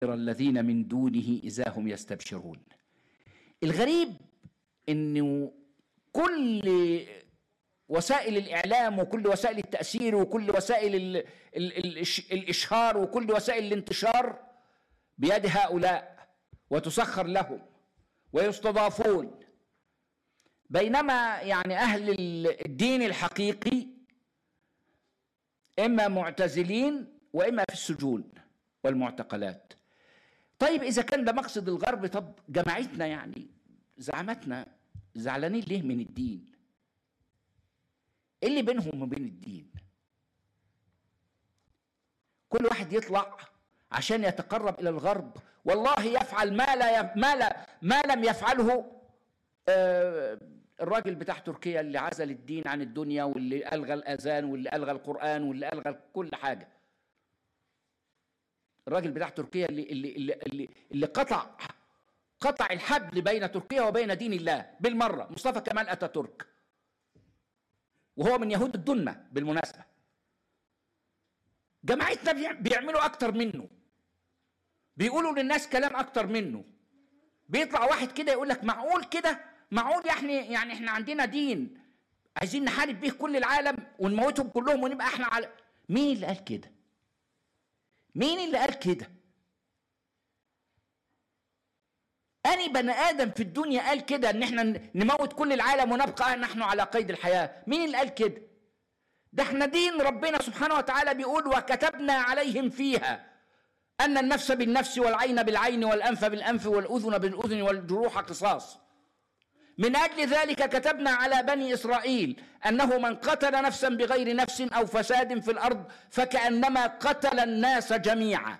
الذين من دونه إذا هم يستبشرون الغريب انه كل وسائل الاعلام وكل وسائل التاثير وكل وسائل ال ال ال الاشهار وكل وسائل الانتشار بيد هؤلاء وتسخر لهم ويستضافون بينما يعني اهل الدين الحقيقي اما معتزلين واما في السجون والمعتقلات طيب اذا كان ده مقصد الغرب طب جماعتنا يعني زعمتنا زعلانين ليه من الدين ايه اللي بينهم وبين الدين كل واحد يطلع عشان يتقرب الى الغرب والله يفعل ما لا ما لا ما لم يفعله آه الراجل بتاع تركيا اللي عزل الدين عن الدنيا واللي الغى الاذان واللي الغى القران واللي الغى كل حاجه الراجل بتاع تركيا اللي اللي اللي, اللي, اللي قطع قطع الحبل بين تركيا وبين دين الله بالمره مصطفى كمال اتاتورك وهو من يهود الدنمة بالمناسبة جماعتنا بيعملوا أكتر منه بيقولوا للناس كلام أكتر منه بيطلع واحد كده يقول لك معقول كده معقول يعني يعني احنا عندنا دين عايزين نحارب به كل العالم ونموتهم كلهم ونبقى احنا على مين اللي قال كده مين اللي قال كده أني بني آدم في الدنيا قال كده إن إحنا نموت كل العالم ونبقى نحن على قيد الحياة، مين اللي قال كده؟ ده إحنا دين ربنا سبحانه وتعالى بيقول وكتبنا عليهم فيها أن النفس بالنفس والعين بالعين والأنف بالأنف والأذن بالأذن والجروح قصاص. من أجل ذلك كتبنا على بني إسرائيل أنه من قتل نفسا بغير نفس أو فساد في الأرض فكأنما قتل الناس جميعا.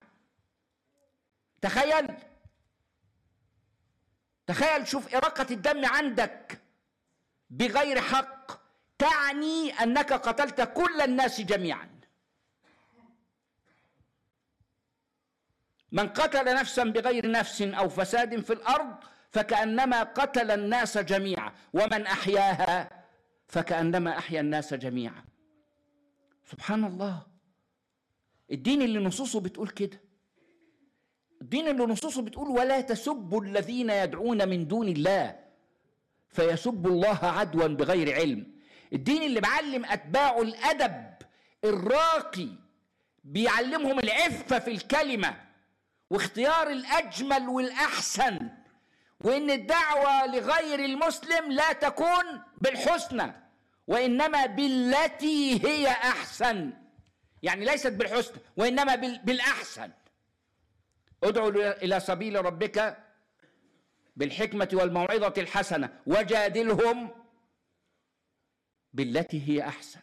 تخيل تخيل شوف إراقة الدم عندك بغير حق تعني أنك قتلت كل الناس جميعا من قتل نفسا بغير نفس أو فساد في الأرض فكأنما قتل الناس جميعا ومن أحياها فكأنما أحيا الناس جميعا سبحان الله الدين اللي نصوصه بتقول كده الدين اللي نصوصه بتقول ولا تسبوا الذين يدعون من دون الله فيسبوا الله عدوا بغير علم الدين اللي بعلم اتباعه الادب الراقي بيعلمهم العفه في الكلمه واختيار الاجمل والاحسن وان الدعوه لغير المسلم لا تكون بالحسنى وانما بالتي هي احسن يعني ليست بالحسنى وانما بالاحسن ادعو الى سبيل ربك بالحكمه والموعظه الحسنه وجادلهم بالتي هي احسن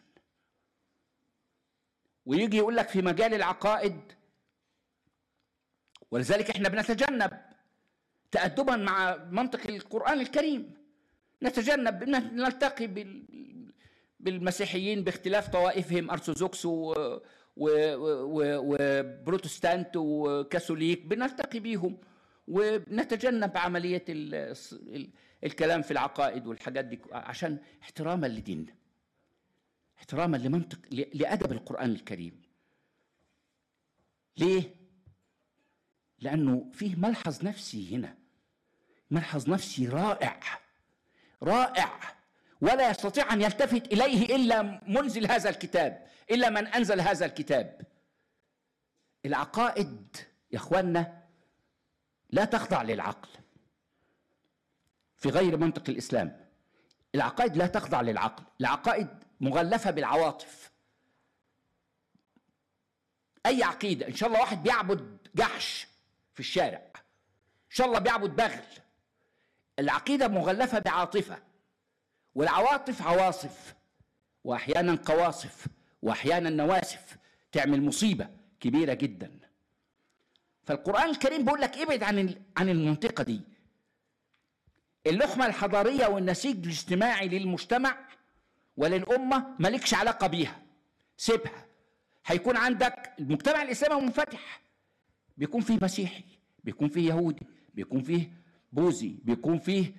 ويجي يقول لك في مجال العقائد ولذلك احنا بنتجنب تأدبا مع منطق القرآن الكريم نتجنب نلتقي بالمسيحيين باختلاف طوائفهم أرثوذكس وبروتستانت وكاثوليك بنلتقي بيهم ونتجنب عملية الكلام في العقائد والحاجات دي عشان احتراما لديننا احتراما لمنطق لأدب القرآن الكريم ليه؟ لأنه فيه ملحظ نفسي هنا ملحظ نفسي رائع رائع ولا يستطيع أن يلتفت إليه إلا منزل هذا الكتاب إلا من أنزل هذا الكتاب العقائد يا إخواننا لا تخضع للعقل في غير منطق الإسلام العقائد لا تخضع للعقل العقائد مغلفة بالعواطف أي عقيدة إن شاء الله واحد بيعبد جحش في الشارع إن شاء الله بيعبد بغل العقيدة مغلفة بعاطفة والعواطف عواصف وأحيانا قواصف وأحيانا نواسف تعمل مصيبة كبيرة جدا فالقرآن الكريم بيقول لك ابعد عن عن المنطقة دي اللحمة الحضارية والنسيج الاجتماعي للمجتمع وللأمة مالكش علاقة بيها سيبها هيكون عندك المجتمع الإسلامي منفتح بيكون فيه مسيحي بيكون فيه يهودي بيكون فيه بوذي بيكون فيه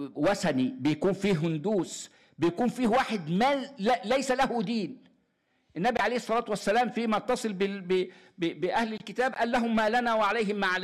وثني بيكون فيه هندوس بيكون فيه واحد ما ليس له دين النبي عليه الصلاة والسلام فيما اتصل بأهل الكتاب قال لهم ما لنا وعليهم ما علينا